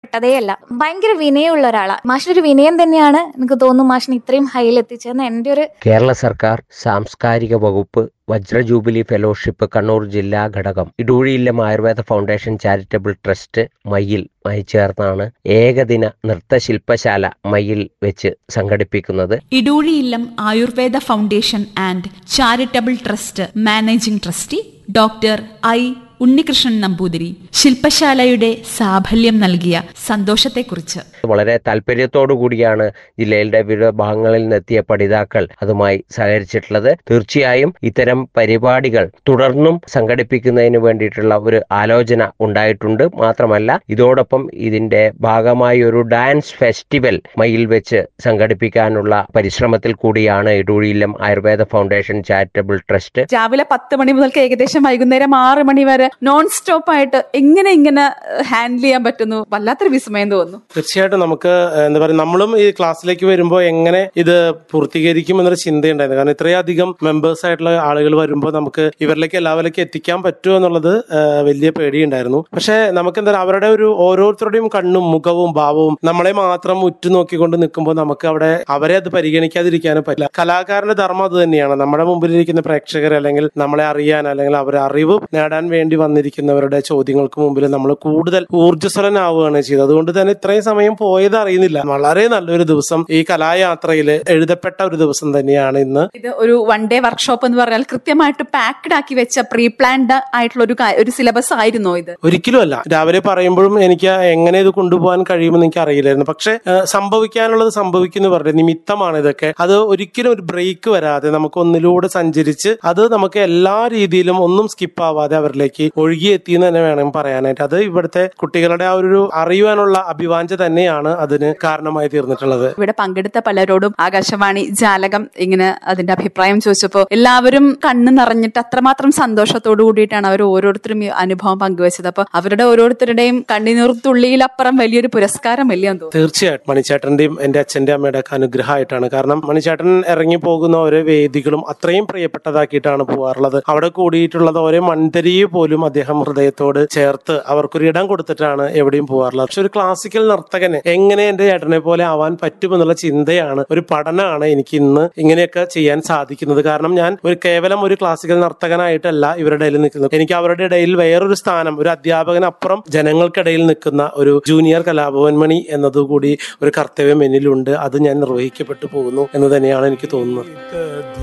പെട്ടതേ അല്ല ഭയങ്കര വിനയമുള്ള ഒരാളാണ് മാഷിനൊരു വിനയം തന്നെയാണ് എനിക്ക് തോന്നുന്നു മാഷിന് ഇത്രയും ഹൈയിൽ എത്തിച്ചതെന്ന് എൻ്റെ ഒരു കേരള സർക്കാർ സാംസ്കാരിക വകുപ്പ് വജ്ര ജൂബിലി ഫെലോഷിപ്പ് കണ്ണൂർ ജില്ലാ ഘടകം Iduzhiyillam Ayurveda foundation charitable trust Mayyil മായി ചേർന്നാണ് ഏകദിന നൃത്തശില്പശാല മയ്യിൽ വെച്ച് സംഘടിപ്പിക്കുന്നത് Iduzhiyillam Ayurveda foundation and charitable trust managing trustee doctor I Unnikrishnan Namboothiri ശില്പശാലയുടെ സാഫല്യം നൽകിയ സന്തോഷത്തെക്കുറിച്ച് വളരെ താല്പര്യത്തോടു കൂടിയാണ് ജില്ലയുടെ വിവിധ ഭാഗങ്ങളിൽ നിന്നെത്തിയ പഠിതാക്കൾ അതുമായി സഹകരിച്ചിട്ടുള്ളത് തീർച്ചയായും ഇത്തരം പരിപാടികൾ തുടർന്നും സംഘടിപ്പിക്കുന്നതിന് വേണ്ടിയിട്ടുള്ള ഒരു ആലോചന ഉണ്ടായിട്ടുണ്ട് മാത്രമല്ല ഇതോടൊപ്പം ഇതിന്റെ ഭാഗമായി ഒരു ഡാൻസ് ഫെസ്റ്റിവൽ മയിൽ വെച്ച് സംഘടിപ്പിക്കാനുള്ള പരിശ്രമത്തിൽ കൂടിയാണ് Iduzhiyillam Ayurveda foundation charitable trust രാവിലെ പത്ത് മണി മുതൽക്ക് ഏകദേശം വൈകുന്നേരം ആറ് മണി വരെ നോൺ സ്റ്റോപ്പ് ആയിട്ട് എങ്ങനെ ഇങ്ങനെ ഹാൻഡിൽ ചെയ്യാൻ പറ്റുന്നു വല്ലാത്തൊരു വിസ്മയം തോന്നുന്നു തീർച്ചയായിട്ടും നമുക്ക് ഏഹ്, എന്താ പറയുക നമ്മളും ഈ ക്ലാസ്സിലേക്ക് വരുമ്പോൾ എങ്ങനെ ഇത് പൂർത്തീകരിക്കും എന്നൊരു ചിന്തയുണ്ടായിരുന്നു കാരണം ഇത്രയധികം മെമ്പേഴ്സ് ആയിട്ടുള്ള ആളുകൾ വരുമ്പോൾ നമുക്ക് ഇവരിലേക്ക് എല്ലാവരിലേക്കും എത്തിക്കാൻ പറ്റുമോ എന്നുള്ളത് ഏഹ്, വലിയ പേടിയുണ്ടായിരുന്നു പക്ഷെ നമുക്ക് എന്താ പറയുക അവരുടെ ഒരു ഓരോരുത്തരുടെയും കണ്ണും മുഖവും ഭാവവും നമ്മളെ മാത്രം ഉറ്റുനോക്കിക്കൊണ്ട് നിൽക്കുമ്പോൾ നമുക്ക് അവിടെ അവരെ അത് പരിഗണിക്കാതിരിക്കാനും പറ്റില്ല കലാകാരന്റെ ധർമ്മം അത് തന്നെയാണ് നമ്മുടെ മുമ്പിലിരിക്കുന്ന പ്രേക്ഷകർ അല്ലെങ്കിൽ നമ്മളെ അറിയാൻ അല്ലെങ്കിൽ അവരെ അറിവ് നേടാൻ വേണ്ടി വന്നിരിക്കുന്നവരുടെ ചോദ്യങ്ങൾക്ക് മുമ്പിൽ നമ്മൾ കൂടുതൽ ഊർജ്ജസ്വലനാവുകയാണ് ചെയ്തത് അതുകൊണ്ട് തന്നെ ഇത്രയും സമയം പോയത് അറിയുന്നില്ല വളരെ നല്ലൊരു ദിവസം ഈ കലായാത്രയിൽ എഴുതപ്പെട്ട ഒരു ദിവസം തന്നെയാണ് ഇന്ന് ഇത് ഒരു വൺ ഡേ വർക്ക്ഷോപ്പ് എന്ന് പറഞ്ഞാൽ കൃത്യമായിട്ട് പാക്ഡ് ആക്കി വെച്ച പ്രീ പ്ലാൻഡ് ആയിട്ടുള്ള ഒരു കാ- ഒരു സിലബസ് ആയിരുന്നോ ഇത് ഒരിക്കലും അല്ല രാവിലെ പറയുമ്പോഴും എനിക്ക് എങ്ങനെ ഇത് കൊണ്ടുപോകാൻ കഴിയുമെന്ന് എനിക്ക് അറിയില്ലായിരുന്നു പക്ഷെ ഏഹ്, സംഭവിക്കാനുള്ളത് സംഭവിക്കുന്നു പറഞ്ഞു നിമിത്തമാണ് ഇതൊക്കെ അത് ഒരിക്കലും ഒരു ബ്രേക്ക് വരാതെ നമുക്ക് ഒന്നിലൂടെ സഞ്ചരിച്ച് അത് നമുക്ക് എല്ലാ രീതിയിലും ഒന്നും സ്കിപ്പ് ആവാതെ അവരിലേക്ക് ഒഴുകിയെത്തി എന്ന് തന്നെ വേണം പറയാനായിട്ട് അത് ഇവിടുത്തെ കുട്ടികളുടെ ആ ഒരു അറിയുവാനുള്ള അഭിവാഞ്ച തന്നെയാണ് അതിന് കാരണമായി തീർന്നിട്ടുള്ളത് ഇവിടെ പങ്കെടുത്ത പലരോടും ആകാശവാണി ജാലകം ഇങ്ങനെ അതിന്റെ അഭിപ്രായം ചോദിച്ചപ്പോൾ എല്ലാവരും കണ്ണ് നിറഞ്ഞിട്ട് അത്രമാത്രം സന്തോഷത്തോടു കൂടിയിട്ടാണ് അവർ ഓരോരുത്തരും ഈ അനുഭവം പങ്കുവച്ചത് അപ്പൊ അവരുടെ ഓരോരുത്തരുടെയും കണ്ണിനീർ തുള്ളിയിലപ്പുറം വലിയൊരു പുരസ്കാരം വലിയ തോന്നുന്നു തീർച്ചയായിട്ടും മണിച്ചേട്ടന്റെയും എന്റെ അച്ഛന്റെ അമ്മയുടെ ഒക്കെ അനുഗ്രഹമായിട്ടാണ് കാരണം മണിച്ചേട്ടൻ ഇറങ്ങി പോകുന്ന ഓരോ വേദികളും അത്രയും പ്രിയപ്പെട്ടതാക്കിയിട്ടാണ് പോകാറുള്ളത് അവിടെ കൂടിയിട്ടുള്ളത് ഓരോ മൺതരിയെ പോലും അദ്ദേഹം ഹൃദയത്തോട് ചേർത്ത് അവർക്കൊരു ഇടം കൊടുത്തിട്ടാണ് എവിടെയും പോകാറുള്ളത് പക്ഷെ ഒരു ക്ലാസിക്കൽ നർത്തകന് എങ്ങനെ എന്റെ ചേട്ടനെ പോലെ ആവാൻ പറ്റുമെന്നുള്ള ചിന്തയാണ് ഒരു പഠനമാണ് എനിക്ക് ഇന്ന് ഇങ്ങനെയൊക്കെ ചെയ്യാൻ സാധിക്കുന്നത് കാരണം ഞാൻ ഒരു കേവലം ഒരു ക്ലാസിക്കൽ നർത്തകനായിട്ടല്ല ഇവരുടെ ഇടയിൽ നിൽക്കുന്നത് എനിക്ക് അവരുടെ ഇടയിൽ വേറൊരു സ്ഥാനം ഒരു അധ്യാപകനപ്പുറം ജനങ്ങൾക്കിടയിൽ നിൽക്കുന്ന ഒരു ജൂനിയർ കലാഭവൻ മണി എന്നതുകൂടി ഒരു കർത്തവ്യം എന്നിലുണ്ട് അത് ഞാൻ നിർവഹിക്കപ്പെട്ടു പോകുന്നു എന്ന് തന്നെയാണ് എനിക്ക് തോന്നുന്നത്